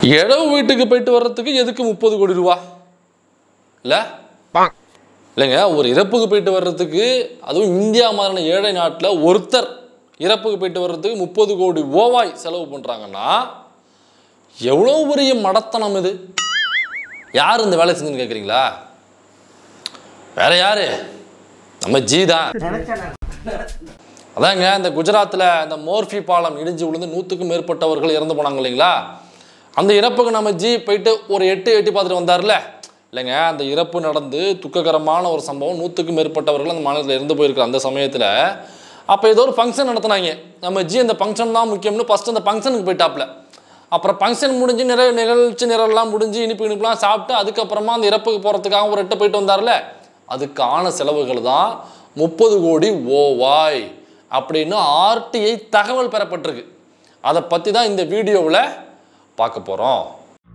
இழவு வீட்டுக்கு போயிட்டு வர்றதுக்கு எதுக்கு முப்பது கோடி ரூபா இல்லை இல்லைங்க ஒரு இறப்புக்கு போயிட்டு வர்றதுக்கு அதுவும் இந்தியா மாதிரியான ஏழை நாட்டில் ஒருத்தர் இறப்புக்கு போயிட்டு வர்றதுக்கு முப்பது கோடி ஓவாய் செலவு பண்ணுறாங்கன்னா எவ்வளோ பெரிய மடத்தனம் இது யார் இந்த வேலை செஞ்சுன்னு கேட்குறீங்களா வேற யாரு நம்ம ஜி தான் அதாங்க இந்த குஜராத்தில் இந்த மோர்ஃபி பாலம் இடிஞ்சு விழுந்து நூற்றுக்கும் மேற்பட்டவர்கள் இறந்து போனாங்க இல்லைங்களா அந்த இறப்புக்கு நம்ம ஜி போயிட்டு ஒரு எட்டு எட்டி பார்த்துட்டு வந்தார்ல இல்லைங்க அந்த இறப்பு நடந்து துக்ககரமான ஒரு சம்பவம் நூற்றுக்கும் மேற்பட்டவர்கள் அந்த மாநிலத்தில் இறந்து போயிருக்கிற அந்த சமயத்தில் அப்போ ஏதோ ஒரு ஃபங்க்ஷன் நடத்துனாங்க நம்ம ஜி அந்த ஃபங்க்ஷன் தான் முக்கியம்னு ஃபஸ்ட்டு அந்த ஃபங்க்ஷனுக்கு போயிட்டாப்ல அப்புறம் ஃபங்க்ஷன் முடிஞ்சு நிறைய நிகழ்ச்சி நிரல்லாம் முடிஞ்சு இனிப்பு இனிப்புலாம் சாப்பிட்டு அதுக்கப்புறமா அந்த இறப்புக்கு போகிறதுக்காக ஒரு எட்டு போயிட்டு வந்தார்ல அதுக்கான செலவுகள் தான் முப்பது கோடி ஓவாய் அப்படின்னு ஆர்டிஐ தகவல் பெறப்பட்டிருக்கு அதை பற்றி தான் இந்த வீடியோவில் பார்க்க போகிறோம்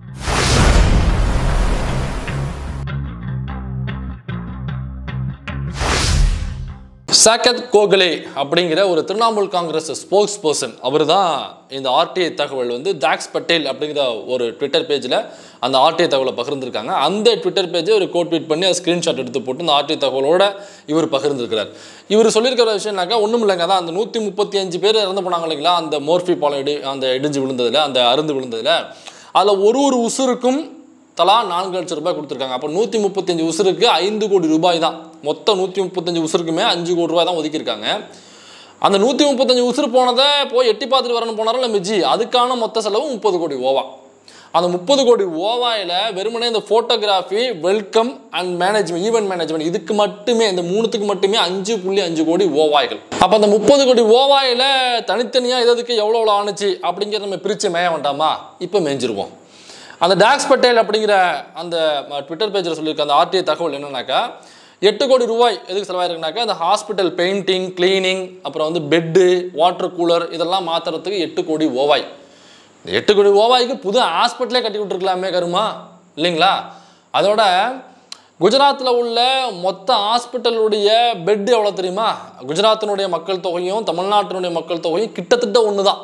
சாக்கத் கோகலே அப்படிங்கிற ஒரு திரிணாமுல் காங்கிரஸ் ஸ்போக்ஸ் பர்சன் அவர் தான் இந்த ஆர்டிஐ தகவல் வந்து தாக்ஸ் பட்டேல் அப்படிங்கிற ஒரு ட்விட்டர் பேஜில் அந்த ஆர்டிஐ தகவலை பகிர்ந்திருக்காங்க அந்த ட்விட்டர் பேஜை ஒரு கோட் ட்வீட் பண்ணி அதை ஸ்க்ரீன்ஷாட் எடுத்து போட்டு இந்த ஆர்டிஐ தகவலோட இவர் பகிர்ந்திருக்கிறார் இவர் சொல்லியிருக்கிற விஷயம்னாக்கா ஒன்றும் இல்லைங்க அதான் அந்த நூற்றி முப்பத்தி அஞ்சு பேர் இறந்து போனாங்க இல்லைங்களா அந்த மோர்ஃபி பாலம் இடி அந்த இடிஞ்சு விழுந்ததில் அந்த அருந்து விழுந்ததில் அதில் ஒரு ஒரு உசுருக்கும் தலா நான்கு லட்சம் ரூபாய் கொடுத்துருக்காங்க அப்போ நூற்றி முப்பத்தஞ்சு உசுருக்கு ஐந்து கோடி ரூபாய் தான் மொத்தம் நூற்றி முப்பத்தஞ்சு உசுருக்குமே அஞ்சு கோடி ரூபாய் தான் ஒதுக்கியிருக்காங்க அந்த நூற்றி முப்பத்தஞ்சு உசுறு போனதை போய் எட்டி பார்த்துட்டு வரணும் போனாரில் மிஜி அதுக்கான மொத்த செலவு முப்பது கோடி ஓவா அந்த முப்பது கோடி ஓவாயில் வெறுமனே இந்த photography welcome and management event management இதுக்கு மட்டுமே இந்த மூணுத்துக்கு மட்டுமே அஞ்சு புள்ளி அஞ்சு கோடி ஓவாய்கள் அப்போ அந்த முப்பது கோடி ஓவாயில் தனித்தனியாக எதுக்கு எவ்வளோ எவ்வளோ ஆணுச்சு அப்படிங்கிறத நம்ம பிரித்து மேய வேண்டாமா இப்போ மேய்ஞ்சிருவோம் அந்த டாக்ஸ் பட்டேல் அப்படிங்கிற அந்த ட்விட்டர் பேஜில் சொல்லியிருக்க அந்த ஆர்டிஐ தகவல் என்னன்னாக்கா எட்டு கோடி ரூபாய் எதுக்கு செலவாயிருக்குனாக்கா அந்த ஹாஸ்பிட்டல் பெயிண்டிங் க்ளீனிங் அப்புறம் வந்து பெட்டு வாட்டர் கூலர் இதெல்லாம் மாற்றுறதுக்கு எட்டு கோடி ஓவாய் இந்த எட்டு கோடி ஓவாய்க்கு புது ஹாஸ்பிட்டலே கட்டி விட்டுருக்கலாமே கருமா இல்லைங்களா அதோட குஜராத்தில் உள்ள மொத்த ஹாஸ்பிட்டலுடைய பெட்டு எவ்வளோ தெரியுமா குஜராத்தினுடைய மக்கள் தொகையும் தமிழ்நாட்டினுடைய மக்கள் தொகையும் கிட்டத்தட்ட ஒன்று தான்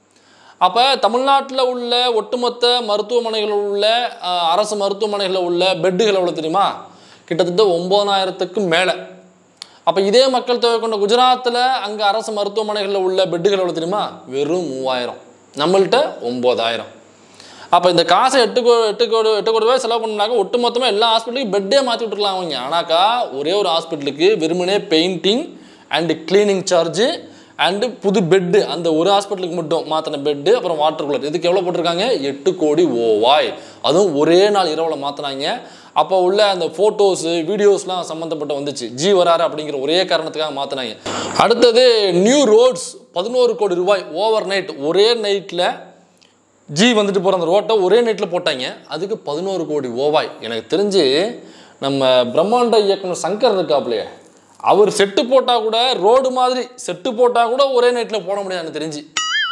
அப்போ தமிழ்நாட்டில் உள்ள ஒட்டுமொத்த மருத்துவமனைகளில் உள்ள அஹ், அரசு மருத்துவமனைகளில் உள்ள பெட்டுகள் எவ்வளோ தெரியுமா கிட்டத்தட்ட ஒம்பதாயிரத்துக்கும் மேலே அப்போ இதே மக்கள் தொகை கொண்ட குஜராத்தில் அங்கே அரசு மருத்துவமனைகளில் உள்ள பெட்டுகள் எவ்வளோ தெரியுமா வெறும் மூவாயிரம் நம்மள்கிட்ட ஒம்பதாயிரம் அப்போ இந்த காசை எட்டு கோ எட்டு கோடி எட்டு கோடி ரூபாய் செலவு பண்ணாக்க ஒட்டுமொத்தமாக எல்லா ஹாஸ்பிட்டலுக்கும் பெட்டே மாற்றி விட்டுருக்கலாம் அவங்க ஆனாக்கா ஒரே ஒரு ஹாஸ்பிட்டலுக்கு வெறுமனே painting and cleaning charge and புது பெட்டு அந்த ஒரு ஹாஸ்பிட்டலுக்கு மட்டும் மாற்றின பெட்டு அப்புறம் வாட்டர் கூலர் இதுக்கு எவ்வளோ போட்டிருக்காங்க எட்டு கோடி ஓவாய் அதுவும் ஒரே நாள் இரவில் மாற்றினாங்க அப்போ உள்ள அந்த ஃபோட்டோஸு வீடியோஸ்லாம் சம்மந்தப்பட்ட வந்துச்சு ஜி வராரு அப்படிங்கிற ஒரே காரணத்துக்காக மாற்றினாங்க அடுத்தது நியூ ரோட்ஸ் பதினோரு கோடி ரூபாய் ஓவர் நைட் ஒரே நைட்டில் ஜி வந்துட்டு போகிற அந்த ரோட்டை ஒரே நைட்டில் போட்டாங்க அதுக்கு பதினோரு கோடி ஓவாய் எனக்கு தெரிஞ்சு நம்ம பிரம்மாண்ட இயக்குனர் சங்கர் இருக்காப்லையே அவர் செட்டு போட்டால் கூட ரோடு மாதிரி செட்டு போட்டால் கூட ஒரே நைட்டில் போட முடியாது எனக்கு தெரிஞ்சு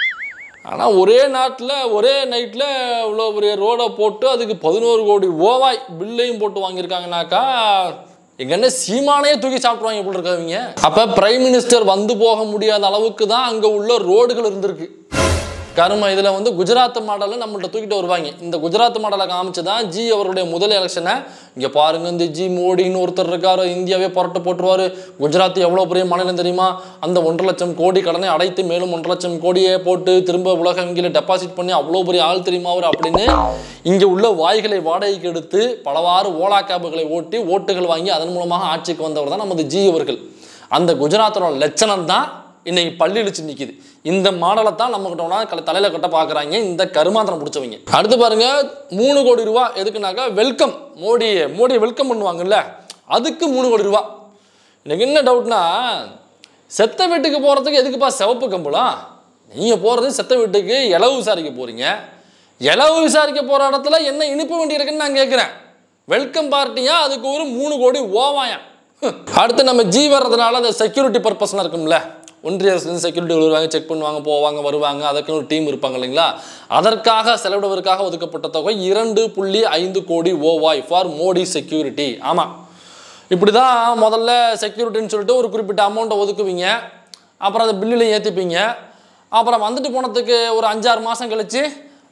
ஆனால் ஒரே நாட்டில் ஒரே நைட்டில் இவ்வளோ பெரிய ரோடை போட்டு அதுக்கு பதினோரு கோடி ஓவாய் பில்லையும் போட்டு வாங்கியிருக்காங்கனாக்கா எங்க என்ன சீமானையே தூக்கி சாப்பிடுவாங்க போல இருக்காங்க அப்போ பிரைம் மினிஸ்டர் வந்து போக முடியாத அளவுக்கு தான் அங்கே உள்ள ரோடுகள் இருந்திருக்கு கரும இதில் வந்து குஜராத் மாடலை நம்மள்ட்ட தூக்கிட்டு வருவாங்க இந்த குஜராத் மாடலை காமிச்சு தான் ஜி அவருடைய முதல் எலெக்ஷனை இங்கே பாருங்க இந்த ஜி மோடின்னு ஒருத்தர் இருக்காரு இந்தியாவே புரட்டு போட்டுருவாரு குஜராத் எவ்வளோ பெரிய மாநிலம் தெரியுமா அந்த ஒன்றரை லட்சம் கோடி கடனை அடைத்து மேலும் ஒன்றரை லட்சம் கோடியே போட்டு திரும்ப உலக வங்கியில் டெபாசிட் பண்ணி அவ்வளோ பெரிய ஆள் தெரியுமா அவர் அப்படின்னு இங்கே உள்ள வாய்களை வாடகைக்கு எடுத்து பலவாறு ஓலா கேபுகளை ஓட்டி ஓட்டுகள் வாங்கி அதன் மூலமாக ஆட்சிக்கு வந்தவர் தான் நமது ஜி அவர்கள் அந்த குஜராத்தோட லட்சணம் தான் இன்னைக்கு பள்ளி இழிச்சு நிற்கிது இந்த மாடலை தான் நம்ம கிட்ட கல தலையில் கட்ட பார்க்குறாங்க இந்த கருமாந்திரம் பிடிச்சவங்க அடுத்து பாருங்க மூணு கோடி ரூபா எதுக்குனாக்கா வெல்கம் மோடியை மோடியை வெல்கம் பண்ணுவாங்கல்ல அதுக்கு மூணு கோடி ரூபா எனக்கு என்ன டவுட்னா செத்த வீட்டுக்கு போகிறதுக்கு எதுக்குப்பா சிவப்பு கம்பளம் நீங்கள் போகிறது செத்த வீட்டுக்கு இலவு விசாரிக்க போகிறீங்க இலவு விசாரிக்க போகிற இடத்துல என்ன இனிப்பு வேண்டி இருக்குன்னு நான் கேட்குறேன் வெல்கம் பார்ட்டியா அதுக்கு ஒரு மூணு கோடி ஓவாயாம் அடுத்து நம்ம ஜி வர்றதுனால அந்த செக்யூரிட்டி பர்பஸ்லாம் இருக்கும்ல ஒன்றிய அரசுலேருந்து செக்யூரிட்டி வருவாங்க செக் பண்ணுவாங்க போவாங்க வருவாங்க அதுக்குன்னு ஒரு டீம் இருப்பாங்க இல்லைங்களா அதற்காக செலவிடுவதற்காக ஒதுக்கப்பட்ட தொகை இரண்டு புள்ளி ஐந்து கோடி ஓவாய் ஃபார் மோடி செக்யூரிட்டி ஆமாம் இப்படி தான் முதல்ல செக்யூரிட்டின்னு சொல்லிட்டு ஒரு குறிப்பிட்ட அமௌண்ட்டை ஒதுக்குவீங்க அப்புறம் அதை பில்லில் ஏற்றிப்பீங்க அப்புறம் வந்துட்டு போனதுக்கு ஒரு அஞ்சாறு மாதம் கழிச்சு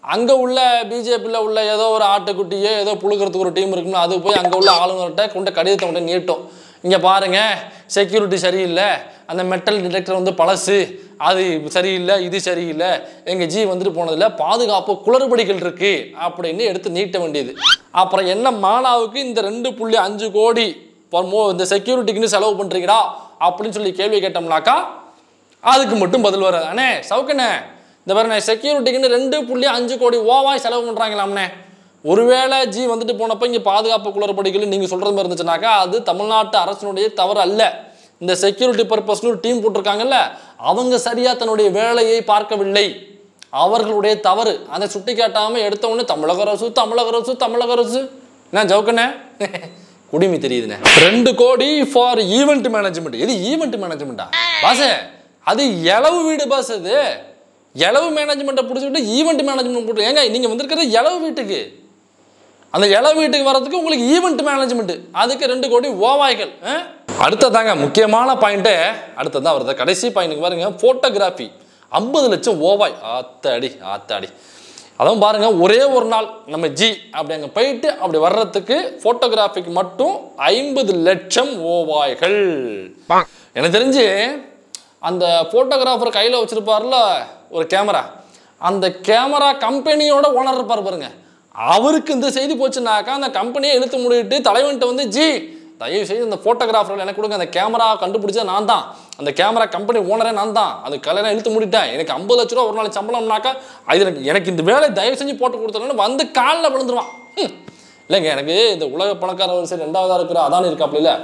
அங்கே உள்ள பிஜேபியில் உள்ள ஏதோ ஒரு ஆட்டுக்குட்டியோ ஏதோ புழுக்கிறதுக்கு ஒரு டீம் இருக்குன்னு அது போய் அங்கே உள்ள ஆளுநர்கிட்ட கொண்ட கடிதத்தை கொண்டு நீட்டும் இங்கே பாருங்க செக்யூரிட்டி சரியில்லை அந்த மெட்டல் டிடெக்டர் வந்து பழசு அது சரியில்லை இது சரியில்லை எங்கள் ஜி வந்துட்டு போனதில் பாதுகாப்பு குளறுபடிகள் இருக்கு அப்படின்னு எடுத்து நீட்ட வேண்டியது அப்புறம் என்ன மானாவுக்கு இந்த ரெண்டு புள்ளி அஞ்சு கோடி for more இந்த செக்யூரிட்டிக்குன்னு செலவு பண்ணுறீங்கடா அப்படின்னு சொல்லி கேள்வி கேட்டோம்னாக்கா அதுக்கு மட்டும் பதில் வராது அண்ணே சவுக்கண்ணே இந்த பாருண்ணே செக்யூரிட்டிக்குன்னு ரெண்டு புள்ளி அஞ்சு கோடி ஓவாய் செலவு பண்ணுறாங்களாம்ண்ணே ஒருவேளை ஜி வந்துட்டு போனப்போ இங்கே பாதுகாப்பு குளறுபடிகள் நீங்கள் சொல்கிறது மாதிரி இருந்துச்சுனாக்கா அது தமிழ்நாட்டு அரசினுடைய தவறு அல்ல இந்த செக்யூரிட்டி பர்பஸ்னு ஒரு டீம் போட்டிருக்காங்கல்ல அவங்க சரியாக தன்னுடைய வேலையை பார்க்கவில்லை அவர்களுடைய தவறு அதை சுட்டி காட்டாமல் எடுத்த உடனே தமிழக அரசு தமிழக அரசு தமிழக அரசு என்ன ஜவுக்கண்ணே குடிமி தெரியுதுண்ணே ரெண்டு கோடி ஃபார் ஈவெண்ட் மேனேஜ்மெண்ட் இது ஈவெண்ட் மேனேஜ்மெண்ட்டா பாஸ் அது எளவு வீடு பாஸ் அது எளவு மேனேஜ்மெண்ட்டை பிடிச்சிக்கிட்டு ஈவெண்ட் மேனேஜ்மெண்ட் போட்டு ஏங்க நீங்கள் வந்திருக்கிறது எளவு வீட்டுக்கு அந்த இள வீட்டுக்கு வர்றதுக்கு உங்களுக்கு ஈவெண்ட் மேனேஜ்மெண்ட் அதுக்கு ரெண்டு கோடி ஓவாய்கள் ஆ? அடுத்ததாங்க முக்கியமான பாயிண்ட்டு அடுத்ததான் வருது கடைசி பாயிண்ட்டுக்கு பாருங்க ஃபோட்டோகிராஃபி ஐம்பது லட்சம் ஓவாய் ஆத்தாடி ஆத்தாடி அதுவும் பாருங்க ஒரே ஒரு நாள் நம்ம ஜி அப்படி அங்கே போயிட்டு அப்படி வர்றதுக்கு ஃபோட்டோகிராஃபிக்கு மட்டும் ஐம்பது லட்சம் ஓவாய்கள் எனக்கு தெரிஞ்சு அந்த ஃபோட்டோகிராஃபர் கையில் வச்சிருப்பார்ல ஒரு கேமரா அந்த கேமரா கம்பெனியோட ஓனர் இருப்பார் பாருங்க அவருக்கு இந்த செய்தி போச்சுனாக்கா அந்த கம்பெனியை இழுத்து மூடிட்டு தலைவன்ட்ட வந்து ஜி தயவு செய்து இந்த ஃபோட்டோகிராஃபர் எனக்கு கொடுங்க அந்த கேமரா கண்டுபிடிச்சது நான் தான் அந்த கேமரா கம்பெனி ஓனரே நான் தான் அது கல்யாணம் இழுத்து மூடிட்டேன் எனக்கு ஐம்பது லட்ச ரூபா ஒரு நாளைக்கு சம்பளம்னாக்கா அது எனக்கு எனக்கு இந்த வேலை தயவு செஞ்சு போட்டு கொடுத்தோன்னு வந்து காலில் விழுந்துருவான் ஹம். இல்லைங்க எனக்கு இந்த உலக பணக்கார வரிசை ரெண்டாவதாக இருக்கிற அதானி இருக்காப்புல இல்ல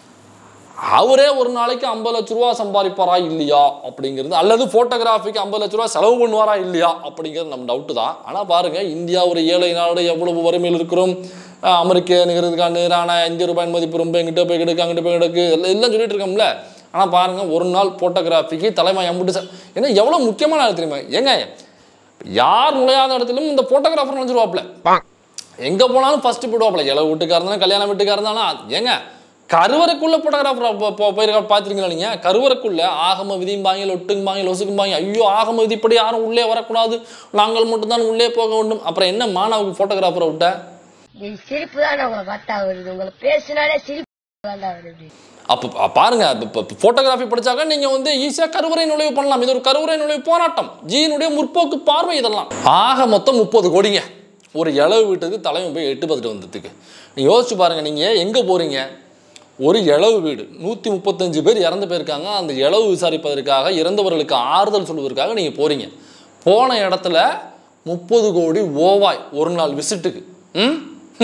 அவரே ஒரு நாளைக்கு ஐம்பது லட்ச ரூபா சம்பாதிப்பாரா இல்லையா அப்படிங்கிறது அல்லது ஃபோட்டோகிராஃபிக்கு ஐம்பது லட்ச ரூபா செலவு பண்ணுவாரா இல்லையா அப்படிங்கிறது நம்ம டவுட்டு தான் ஆனால் பாருங்க இந்தியா ஒரு ஏழை நாடு எவ்வளவு வறுமையில் இருக்கிறோம் அஹ் அமெரிக்க நிகழ்துக்கான நிகரான இந்திய ரூபாயின் மதிப்பு ரொம்ப எங்கிட்ட போய் கிடக்கு அங்கிட்ட போய் கிடக்கு எல்லாம் எல்லாம் சொல்லிட்டு இருக்கோம்ல ஆனால் பாருங்க ஒரு நாள் ஃபோட்டோகிராஃபிக்கு தலைமை எம்பிட்டு சார் ஏன்னா எவ்வளோ முக்கியமான ஆள் தெரியுமா ஏங்க யார் நுழையாத இடத்துலையும் இந்த ஃபோட்டோகிராஃபர் நுழைஞ்சிருவாப்ல எங்க போனாலும் ஃபர்ஸ்ட் போடுவாப்ல இள வீட்டுக்கார இருந்தாலும் கல்யாண வீட்டுக்கார இருந்தாலும் ஏங்க கருவறைக்குள்ள போட்டோகிராஃபர் போயிருக்க பார்த்துருக்கீங்களா நீங்க கருவறைக்குள்ள ஆகம விதிம்பாங்க லொட்டும்பாங்க லொசுக்கும்பாங்க ஐயோ ஆகம விதிப்படி யாரும் உள்ளே வரக்கூடாது நாங்கள் மட்டும்தான் உள்ளே போக வேண்டும் அப்புறம் என்ன மாணவுக்கு போட்டோகிராஃபரை விட்ட இது சிரிப்பு தான் உங்களை பார்த்தா வருது உங்களை பேசினாலே சிரிப்பு தான் வருது அப்போ பா- பாருங்க இப்போ ஃபோட்டோகிராஃபி படிச்சாக்க நீங்க வந்து ஈஸியாக கருவறை நுழைவு பண்ணலாம் இது ஒரு கருவறை நுழைவு போராட்டம் ஜீனுடைய முற்போக்கு பார்வை இதெல்லாம் ஆக மொத்தம் முப்பது கோடிங்க ஒரு இளவு வீட்டுக்கு தலைமை போய் எட்டு பார்த்துட்டு வந்ததுக்கு நீங்க யோசிச்சு பாருங்க நீங்க எங்க போறீங்க ஒரு இளவு வீடு நூற்றி முப்பத்தஞ்சு பேர் இறந்து போயிருக்காங்க அந்த இளவு விசாரிப்பதற்காக இறந்தவர்களுக்கு ஆறுதல் சொல்வதற்காக நீங்க போறீங்க போன இடத்துல முப்பது கோடி ஓவாய் ஒரு நாள் விசிட்டுக்கு ம்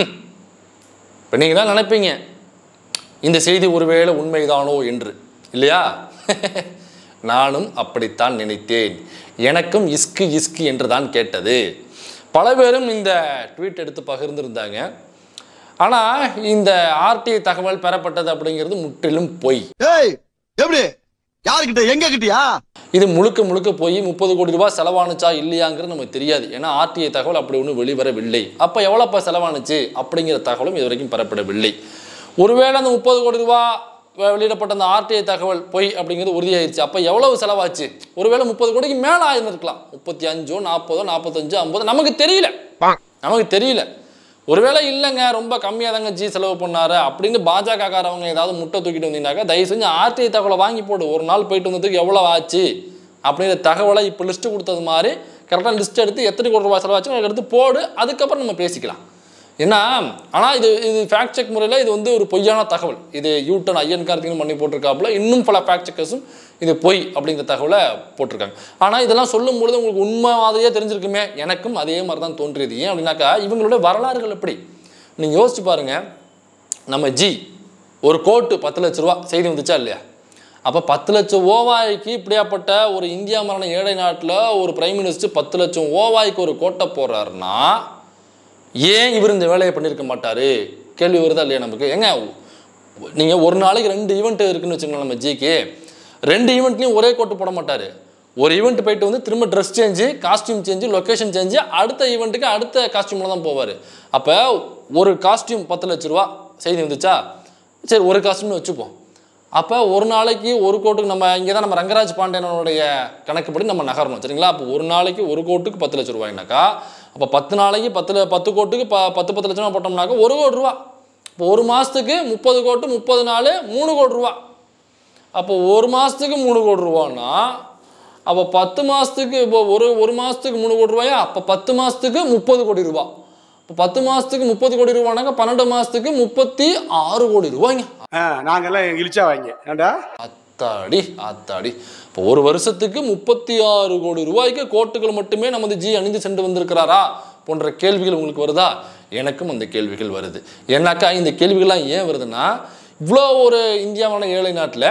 இப்போ நீங்கள் தான் நினைப்பீங்க இந்த செய்தி ஒருவேளை உண்மைதானோ என்று இல்லையா நானும் அப்படித்தான் நினைத்தேன் எனக்கும் இஸ்கு இஸ்கு என்று தான் கேட்டது பல பேரும் இந்த ட்வீட் எடுத்து பகிர்ந்திருந்தாங்க ஆனால் இந்த ஆர்டிஐ தகவல் பெறப்பட்டது அப்படிங்கிறது முற்றிலும் பொய் ஏய் எப்படி யாருக்கிட்ட எங்க கிட்டயா இது முழுக்க முழுக்க போய் முப்பது கோடி ரூபாய் செலவானுச்சா இல்லையாங்கிறது நமக்கு தெரியாது ஏன்னா ஆர்டிஐ தகவல் அப்படி ஒன்றும் வெளிவரவில்லை அப்போ எவ்வளோப்பா செலவானுச்சு அப்படிங்கிற தகவலும் இது வரைக்கும் பெறப்படவில்லை ஒருவேளை அந்த முப்பது கோடி ரூபாய் வெ- வெளியிடப்பட்ட அந்த ஆர்டிஐ தகவல் பொய் அப்படிங்கிறது உறுதியாயிருச்சு அப்போ எவ்வளவு செலவாச்சு ஒருவேளை முப்பது கோடிக்கு மேலே ஆயிருந்திருக்கலாம் முப்பத்தி அஞ்சோ நாற்பதோ நாற்பத்தஞ்சோ ஐம்பதோ நமக்கு தெரியல நமக்கு தெரியல ஒருவேளை இல்லைங்க ரொம்ப கம்மியாக தாங்க ஜி செலவு பண்ணாரு அப்படின்னு பாஜக காரவங்க ஏதாவது முட்டை தூக்கிட்டு வந்தீங்கன்னாக்கா தயவு செஞ்சு ஆர்டிஐ தகவலை வாங்கி போடு ஒரு நாள் போயிட்டு வந்ததுக்கு எவ்வளோ ஆச்சு அப்படிங்கிற தகவலை இப்போ லிஸ்ட்டு கொடுத்தது மாதிரி கரெக்டாக லிஸ்ட் எடுத்து எத்தனை கோடி ரூபாய் செலவாச்சு அதை எடுத்து போடு அதுக்கப்புறம் நம்ம பேசிக்கலாம் ஏன்னா ஆனால் இது இது ஃபேக்ட் செக் முறையில் இது வந்து ஒரு பொய்யான தகவல் இது யூட்டன் ஐயன் கார்த்திகன் பண்ணி போட்டிருக்காப்புல இன்னும் பல ஃபேக்ட் செக்கர்ஸும் இது பொய் அப்படிங்கிற தகவலை போட்டிருக்காங்க ஆனால் இதெல்லாம் சொல்லும் பொழுது உங்களுக்கு உண்மை மாதிரியே தெரிஞ்சிருக்குமே எனக்கும் அதே மாதிரி தான் தோன்றியது ஏன் அப்படின்னாக்கா இவங்களுடைய வரலாறுகள் எப்படி நீங்கள் யோசிச்சு பாருங்க நம்ம ஜி ஒரு கோட்டு பத்து லட்ச ரூபா செய்தி வந்துச்சா இல்லையா அப்போ பத்து லட்சம் ஓவாய்க்கு இப்படியாப்பட்ட ஒரு இந்தியா மரண ஏழை நாட்டில் ஒரு பிரைம் மினிஸ்டர் பத்து லட்சம் ஓவாய்க்கு ஒரு கோட்டை போடுறாருன்னா ஏன் இவர் இந்த வேலையை பண்ணியிருக்க மாட்டாரு கேள்வி வருதா இல்லையா நமக்கு ஏங்க நீங்கள் ஒரு நாளைக்கு ரெண்டு ஈவெண்ட் இருக்குன்னு வச்சுக்கோங்களேன் நம்ம ஜிக்கு ரெண்டு ஈவெண்ட்லையும் ஒரே கோட்டு போட மாட்டார் ஒரு ஈவெண்ட் போயிட்டு வந்து திரும்ப dress change costume change location change அடுத்த ஈவெண்ட்டுக்கு அடுத்த காஸ்டியூமில் தான் போவார் அப்போ ஒரு காஸ்டியூம் பத்து லட்ச ரூபா செய்தி வந்துச்சா சரி ஒரு காஸ்டியூம்னு வச்சுப்போம் அப்போ ஒரு நாளைக்கு ஒரு கோட்டுக்கு நம்ம இங்கே தான் நம்ம ரங்கராஜ் பாண்டியனோடைய கணக்குப்படி நம்ம நகரணும் சரிங்களா அப்போ ஒரு நாளைக்கு ஒரு கோட்டுக்கு பத்து லட்ச ரூபாய்னாக்கா அப்போ பத்து நாளைக்கு பத்தில் பத்து கோட்டுக்கு ப பத்து பத்து லட்சம் ரூபா போட்டோம்னாக்க ஒரு கோடி ரூபா இப்போ ஒரு மாதத்துக்கு முப்பது கோட்டு முப்பது நாள் மூணு கோடி ரூபா அப்போ ஒரு மாதத்துக்கு மூணு கோடி ரூபான்னா அப்போ பத்து மாதத்துக்கு இப்போ ஒரு ஒரு மாதத்துக்கு மூணு கோடி ரூபாயா அப்போ பத்து மாதத்துக்கு முப்பது கோடி ரூபா இப்போ பத்து மாதத்துக்கு முப்பது கோடி ரூபானாக்க பன்னெண்டு மாதத்துக்கு முப்பத்தி ஆறு கோடி ரூபாய்ங்க நாங்கெல்லாம் இழிச்சா வாங்க ஏண்டா அத்தாடி அத்தாடி இப்போ ஒரு வருஷத்துக்கு முப்பத்தி ஆறு கோடி ரூபாய்க்கு கோட்டுகள் மட்டுமே நமது ஜி அணிந்து சென்று வந்திருக்கிறாரா போன்ற கேள்விகள் உங்களுக்கு வருதா எனக்கும் அந்த கேள்விகள் வருது ஏன்னாக்கா இந்த கேள்விகள்லாம் ஏன் வருதுன்னா இவ்வளோ ஒரு இந்தியாவான ஏழை நாட்டில்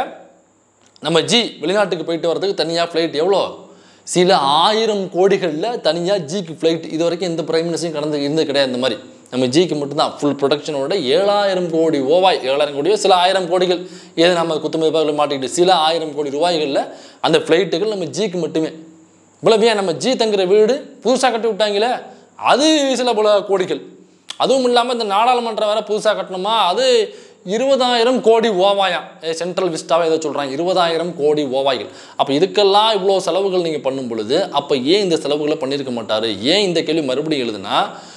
நம்ம ஜி வெளிநாட்டுக்கு போயிட்டு வர்றதுக்கு தனியாக ஃப்ளைட் எவ்வளோ சில ஆயிரம் கோடிகளில் தனியாக ஜிக்கு ஃப்ளைட் இது வரைக்கும் எந்த பிரைம் மினிஸ்டரும் கடந்து இருந்தது கிடையாது இந்த மாதிரி நம்ம ஜிக்கு மட்டும்தான் ஃபுல் ப்ரொடக்ஷனோட ஏழாயிரம் கோடி ஓவாய் ஏழாயிரம் கோடியோ சில ஆயிரம் கோடிகள் ஏது நம்ம குத்துமதிப்பாக மாட்டிக்கிட்டு சில ஆயிரம் கோடி ரூபாய்களில் அந்த ஃப்ளைட்டுகள் நம்ம ஜிக்கு மட்டுமே இவ்வளவு ஏன் நம்ம ஜி தங்குற வீடு புதுசாக கட்டி விட்டாங்களே அது சில பல கோடிகள் அதுவும் இல்லாமல் இந்த நாடாளுமன்றம் வேற புதுசாக கட்டணுமா அது இருபதாயிரம் கோடி ஓவாயாம் சென்ட்ரல் விஸ்டாவை ஏதோ சொல்கிறாங்க இருபதாயிரம் கோடி ஓவாய்கள் அப்போ இதுக்கெல்லாம் இவ்வளோ செலவுகள் நீங்கள் பண்ணும் பொழுது அப்போ ஏன் இந்த செலவுகளை பண்ணியிருக்க மாட்டார் ஏன் இந்த கேள்வி மறுபடியும் எழுதுனா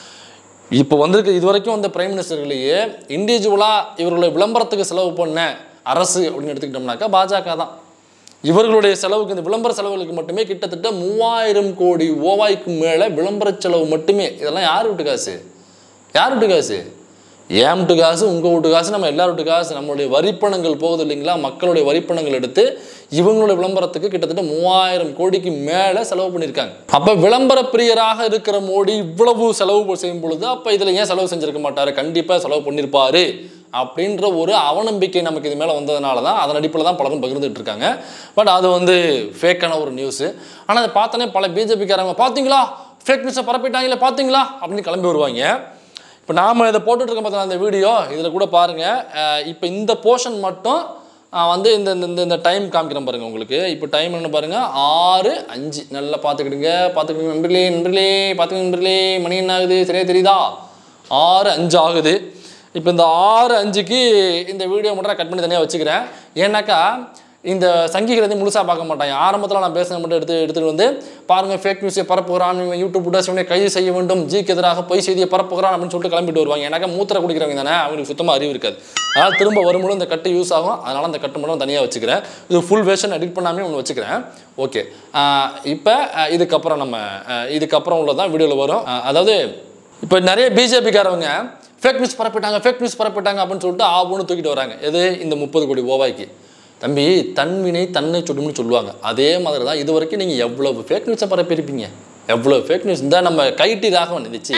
இப்போ வந்திருக்க இது வரைக்கும் வந்த பிரைம் மினிஸ்டர்களையே இண்டிவிஜுவலாக இவர்களை விளம்பரத்துக்கு செலவு பண்ண அரசு அப்படின்னு எடுத்துக்கிட்டோம்னாக்கா பாஜக தான் இவர்களுடைய செலவுக்கு இந்த விளம்பர செலவுகளுக்கு மட்டுமே கிட்டத்தட்ட மூவாயிரம் கோடி ஓவாய்க்கு மேலே விளம்பர செலவு மட்டுமே இதெல்லாம் யார் வீட்டு காசு யார் வீட்டு காசு ஏன் வீட்டு காசு உங்கள் வீட்டு காசு நம்ம எல்லார் வீட்டு காசு நம்மளுடைய வரிப்பணங்கள் போகுது இல்லைங்களா மக்களுடைய வரிப்பணங்கள் எடுத்து இவங்களுடைய விளம்பரத்துக்கு கிட்டத்தட்ட மூவாயிரம் கோடிக்கு மேலே செலவு பண்ணியிருக்காங்க அப்போ விளம்பர பிரியராக இருக்கிற மோடி இவ்வளவு செலவு செய்யும் பொழுது அப்போ இதில் ஏன் செலவு செஞ்சிருக்க மாட்டாரு கண்டிப்பாக செலவு பண்ணியிருப்பாரு அப்படின்ற ஒரு அவநம்பிக்கை நமக்கு இது மேலே வந்ததுனால தான் அதன் அடிப்படையில் தான் பலரும் பகிர்ந்துட்டு இருக்காங்க பட் அது வந்து ஃபேக்கான ஒரு நியூஸு ஆனால் அதை பார்த்தோன்னே பல பிஜேபிக்காரங்க பார்த்தீங்களா ஃபேக் நியூஸை பரப்பிட்டாங்களே பார்த்தீங்களா அப்படின்னு கிளம்பி வருவாங்க இப்போ நாம் இதை போட்டுட்டு இருக்க பார்த்தா அந்த வீடியோ இதில் கூட பாருங்கள் இப்போ இந்த போர்ஷன் மட்டும் அஹ், வந்து இந்த இந்த- இந்த இந்த டைம் காமிக்கிறேன் பாருங்கள் உங்களுக்கு இப்போ டைம் என்ன பாருங்கள் ஆறு அஞ்சு நல்லா பார்த்துக்கிடுங்க பார்த்துக்கிடுங்க நண்பர்களே நண்பர்களே பார்த்துக்கிடுங்க நண்பர்களே மணி என்ன ஆகுது சரியா தெரியுதா ஆறு அஞ்சு ஆகுது இப்போ இந்த ஆறு அஞ்சுக்கு இந்த வீடியோ மட்டும் நான் கட் பண்ணி தனியாக வச்சுக்கிறேன் ஏன்னாக்கா இந்த சங்கிகள் வந்து முழுசாக பார்க்க மாட்டாங்க ஆரம்பத்தில் நான் பேசுன மட்டும் எடுத்து எடுத்துகிட்டு வந்து பாருங்கள் ஃபேக் நியூஸை பரப்புகிறான் இவன் யூடியூப் உடனே கைது செய்ய வேண்டும் ஜிக்கு எதிராக பொய் செய்தியை பரப்புகிறான் அப்படின்னு சொல்லிட்டு கிளம்பிட்டு வருவாங்க ஏன்னாக்கா மூத்திர குடிக்கிறவங்க தானே அவங்களுக்கு சுத்தமாக அறிவு இருக்காது அதனால் திரும்ப வரும்போது இந்த கட்டு யூஸ் ஆகும் அதனால் அந்த கட்டு மட்டும் தனியாக வச்சுக்கிறேன் இது ஃபுல் வேர்ஷன் எடிட் பண்ணாமே ஒன்று வச்சுக்கிறேன் ஓகே இப்போ இதுக்கப்புறம் நம்ம அஹ், இதுக்கப்புறம் உள்ளதான் வீடியோவில் வரும் அஹ், அதாவது இப்போ நிறைய பிஜேபிக்காரவங்க ஃபேக் நியூஸ் பரப்பிட்டாங்க ஃபேக் நியூஸ் பரப்பிட்டாங்க அப்படின்னு சொல்லிட்டு ஆவுன்னு தூக்கிட்டு வராங்க எது இந்த முப்பது கோடி ஓவாய்க்கு தம்பி தன்வினை தன்னை சுடும்னு சொல்லுவாங்க அதே மாதிரி தான் இது வரைக்கும் நீங்கள் எவ்வளவு ஃபேக் நியூஸை பரப்பியிருப்பீங்க எவ்வளோ ஃபேக் நியூஸ் இந்த நம்ம கைட்டி ராகவன் இருந்துச்சு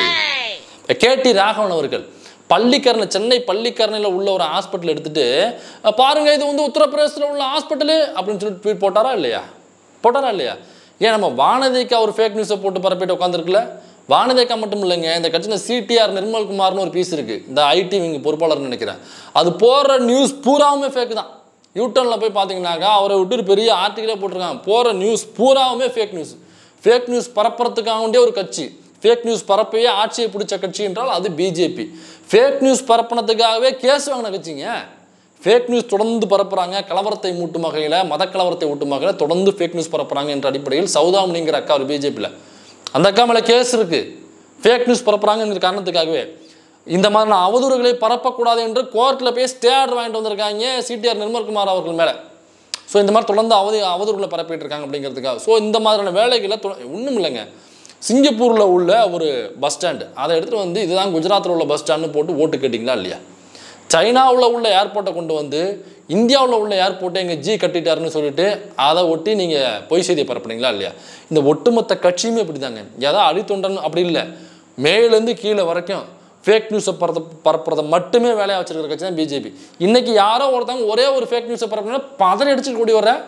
கேடி ராகவன் அவர்கள் பள்ளிக்கரணை சென்னை பள்ளிக்கரணையில் உள்ள ஒரு ஹாஸ்பிட்டல் எடுத்துட்டு அஹ், பாருங்க இது வந்து உத்தரப்பிரதேசத்தில் உள்ள ஹாஸ்பிட்டலு அப்படின்னு சொல்லி ட்வீட் போட்டாரா இல்லையா போட்டாரா இல்லையா ஏன் நம்ம வானதிக்கா ஒரு ஃபேக் நியூஸை போட்டு பரப்பிட்டு உட்காந்துருக்குல்ல வானதிக்கா மட்டும் இல்லைங்க இந்த கட்சியில் சிடிஆர் நிர்மல்குமார்னு ஒரு பீஸ் இருக்குது இந்த ஐடி விங் பொறுப்பாளர்னு நினைக்கிறேன் அது போடுற நியூஸ் பூராவுமே ஃபேக் தான் யூட்டர்னில் போய் பார்த்தீங்கன்னாக்கா அவரை விட்டு ஒரு பெரிய ஆர்டிக்கலே போட்டிருக்காங்க போகிற நியூஸ் பூராவுமே ஃபேக் நியூஸ் ஃபேக் நியூஸ் பரப்புறதுக்காக வேண்டிய ஒரு கட்சி ஃபேக் நியூஸ் பரப்பையே ஆட்சியை பிடிச்ச கட்சி என்றால் அது பிஜேபி ஃபேக் நியூஸ் பரப்புனதுக்காகவே கேஸ் வாங்கின கட்சிங்க ஃபேக் நியூஸ் தொடர்ந்து பரப்புறாங்க கலவரத்தை மூட்டும் வகையில் மத கலவரத்தை ஊட்டும் வகையில் தொடர்ந்து ஃபேக் நியூஸ் பரப்புறாங்க என்ற அடிப்படையில் சௌதாமணிங்கிற அக்கா ஒரு பிஜேபியில் அந்த அக்கா மேலே கேஸ் இருக்குது ஃபேக் நியூஸ் பரப்புறாங்கங்கிற காரணத்துக்காகவே இந்த மாதிரியான அவதூறுகளை பரப்பக்கூடாது என்று கோர்ட்டில் போய் ஸ்டே ஆர்டர் வாங்கிட்டு வந்திருக்காங்க சிடிஆர் நிர்மல்குமார் அவர்கள் மேலே ஸோ இந்த மாதிரி தொடர்ந்து அவதி அவதூறுகளை பரப்பிட்டு இருக்காங்க அப்படிங்கிறதுக்காக ஸோ இந்த மாதிரியான வேலைகளை ஒன்றும் இல்லைங்க சிங்கப்பூரில் உள்ள ஒரு பஸ் ஸ்டாண்டு அதை எடுத்துகிட்டு வந்து இதுதான் குஜராத்தில் உள்ள பஸ் ஸ்டாண்டுன்னு போட்டு ஓட்டு கேட்டிங்களா இல்லையா சைனாவில் உள்ள ஏர்போர்ட்டை கொண்டு வந்து இந்தியாவில் உள்ள ஏர்போர்ட்டை எங்கள் ஜி கட்டிட்டாருன்னு சொல்லிட்டு அதை ஒட்டி நீங்கள் பொய் செய்தியை பரப்புனீங்களா இல்லையா இந்த ஒட்டுமொத்த கட்சியுமே இப்படி தாங்க ஏதாவது அடித்தொண்டன் அப்படி இல்லை மேலேருந்து கீழே வரைக்கும் ஃபேக் நியூஸை பரத பரப்புறதை மட்டுமே வேலையாக வச்சிருக்கிற கட்சி தான் பிஜேபி இன்னைக்கு யாரோ ஒருத்தவங்க ஒரே ஒரு ஃபேக் நியூஸை பரப்புனா பதறி அடிச்சுட்டு கூடி வர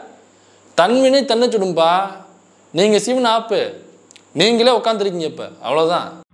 தன்வினை தன்னை சுடும்பா நீங்கள் சிவன் ஆப்பு நீங்களே உட்காந்துருக்கீங்க இப்போ அவ்வளோதான்